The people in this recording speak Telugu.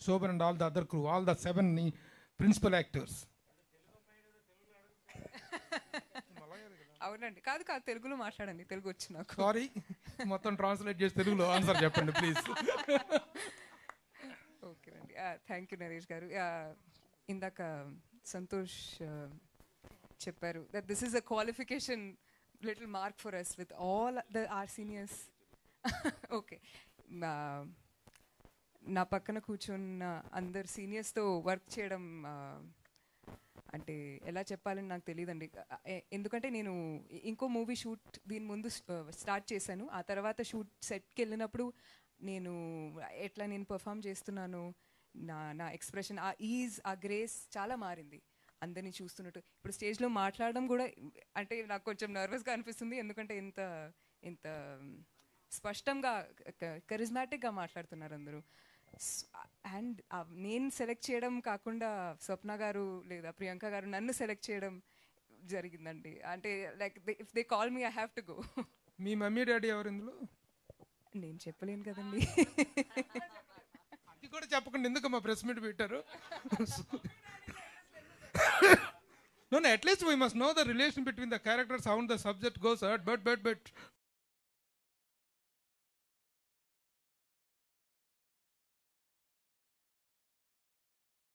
Shobhan and all the other crew all the seven principal actors అవునండి కాదు కాదు తెలుగులో మాట్లాడండి తెలుగు వచ్చు నాకు సారీ మొత్తం ట్రాన్స్లేట్ చేసి తెలుగులో ఆన్సర్ చెప్పండి ప్లీజ్ ఓకే అండి thank you Naresh garu Ah, ఇందాక సంతోష్ ah, చెప్పారు that this is a qualification little mark for us with all the our seniors okay నా పక్కన కూర్చున్న అందరు సీనియర్స్తో వర్క్ చేయడం ah, అంటే ఎలా చెప్పాలని నాకు తెలియదండి ఎందుకంటే నేను ఇంకో మూవీ షూట్ దీని ముందు స్టార్ట్ చేశాను ఆ తర్వాత షూట్ సెట్కి వెళ్ళినప్పుడు నేను ఎట్లా నేను పర్ఫామ్ చేస్తున్నాను నా నా ఎక్స్ప్రెషన్ ఆ ఈజ్ ఆ గ్రేస్ చాలా మారింది అందరినీ చూస్తున్నట్టు ఇప్పుడు స్టేజ్లో మాట్లాడడం కూడా అంటే నాకు కొంచెం నర్వస్గా అనిపిస్తుంది ఎందుకంటే ఇంత ఇంత స్పష్టంగా కరిజ్మాటిక్గా మాట్లాడుతున్నారు అందరూ అండ్ నేను సెలెక్ట్ చేయడం కాకుండా స్వప్న గారు లేదా ప్రియాంక గారు నన్ను సెలెక్ట్ చేయడం జరిగిందండి అంటే like if they call me I have to go మీ మమ్మీ డాడీ ఎవరు ఇందులో నేను చెప్పలేను కదండి అది కూడా చెప్పకుండా ఎందుకు మా ప్రెస్ మీట్ పెట్టారు No, no, at least we must know the relation between the characters, how the subject goes out, but, but, but,